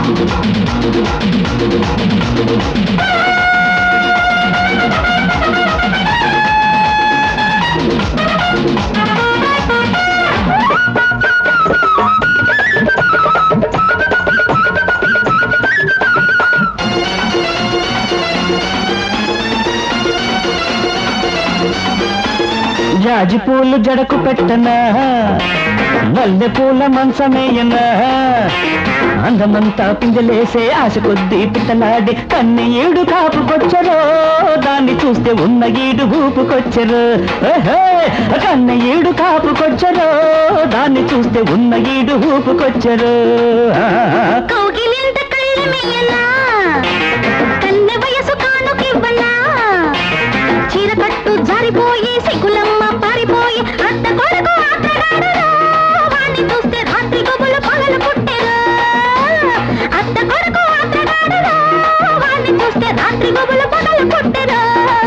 జాజి పూలు జడకు పెట్టనా మల్లె పూల మంచమేయనా అందమంతా పిందెలేసే ఆశ కొద్దీ పిట్టలాడి కన్ని ఏడు కాపుకొచ్చరో దాన్ని చూస్తే ఉన్న ఈడు ఊపుకొచ్చరు ఏహే! కన్ని ఏడు కాపుకొచ్చరో దాన్ని చూస్తే ఉన్న ఈడు ఊపుకొచ్చరు ఆ. కౌగిలింత కళ్ళమెయ్యనా కన్నె వయసు కానుకివ్వనా చీర కట్టు జారిపోయి సిగ్గులమ్మ పారిపోయి అత్త కొడుకు అత్తగాడురా వాణ్ణి చూస్తే రాత్రి గొబ్బలు పగలు పుట్టెరు అత్త కొడుకు అత్తగాడురా వాణ్ణి చూస్తే రాత్రి గొబ్బలు పగలు పుట్టెరు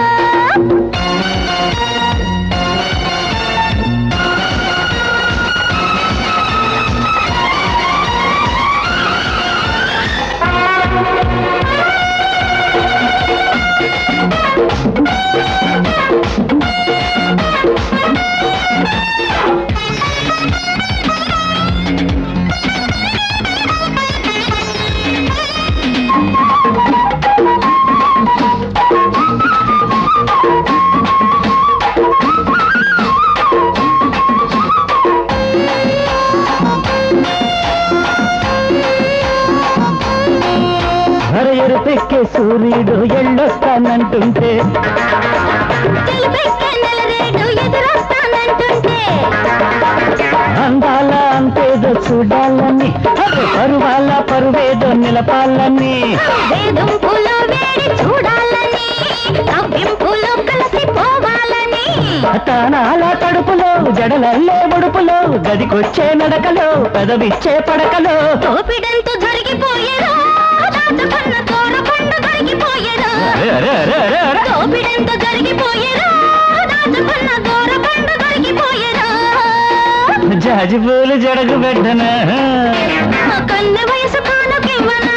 అరే ఎరుపెక్కే సూర్యుడు ఎళ్ళొస్తానంటుంటే తెలిపెక్కే నెలరేడు ఎదురొస్తానంటుంటే అందాల అంతేదో చూడాలని అరే పరువాల పరువేదో నిలపాలని వేధింపులో వేడి చూడాలని కవ్వింపులో కలిసిపోవాలని తానాల తడుపులో జడలల్లే ముడుపులో గదికొచ్చే నడకలో పెదవిచ్చే పడకలో తోపిడంతో జరిగిపోయేదో దాచుకున్న కోర పండు దొరికిపోయేదో అరే, అరే, అరే, అరే, అరే. తోపిడంతో జరిగిపోయేదో దాచుకున్న కోర పండు దొరికిపోయేదో జాజి పూలు జడకు పెట్టనా మా కన్నె వయసు కానుకివ్వనా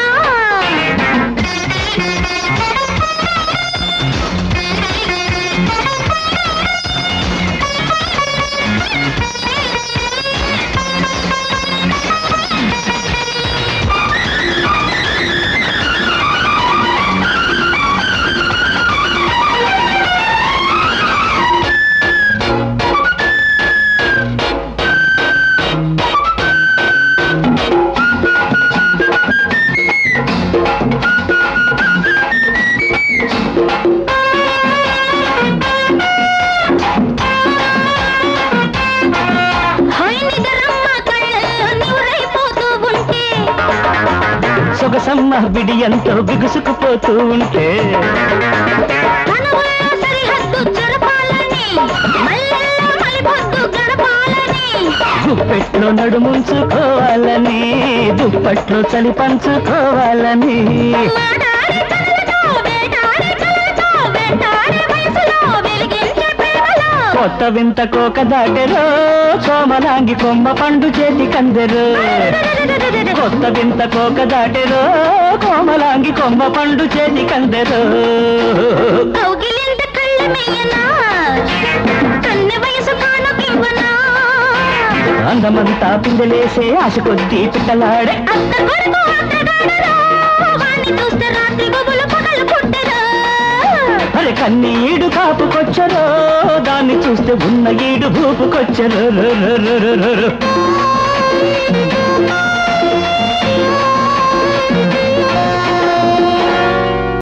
హాయ్ నిద్రమ్మ కళ్ళల్లో నీవురైపోతూ ఉంటే సొగసమ్మ బిడి ఎంతో బిగుసుకుపోతూ ఉంటే కనువుల్లో సరిహద్దు జరపాలని మల్లెల్లో మలిపొద్దు గడపాలని గుప్పెట్లో నడుముంచుకోవాలని దుప్పట్లో చలి పంచుకోవాలని మాటాడే కళ్ళతో వేటాడే కళ్ళతో వెంటాడే వయసులో వెలిగించే ప్రేమలో కొత్త వింత కోక దాటెరో సోమలాంగి కొమ్మ పండు చేతి కందెరు కొత్త వింత కోక దాటెరో కోమలాంగి కొమ్మ పండు చేతి కందెరు కౌగిలింత కళ్ళమెయ్యనా కన్నె వయసు కానుకివ్వనా అందమంతా పిందెలేసే ఆశ కొద్దీ పిట్టలాడే అత్త కొడుకు అత్తగాడరా వాణ్ణి చూస్తే రాత్రి గొబులు పగలు పుట్టరా అరే కన్ని ఈడు కాపుకొచ్చరో దాన్ని చూస్తే ఉన్న ఈడు భూపుకొచ్చరు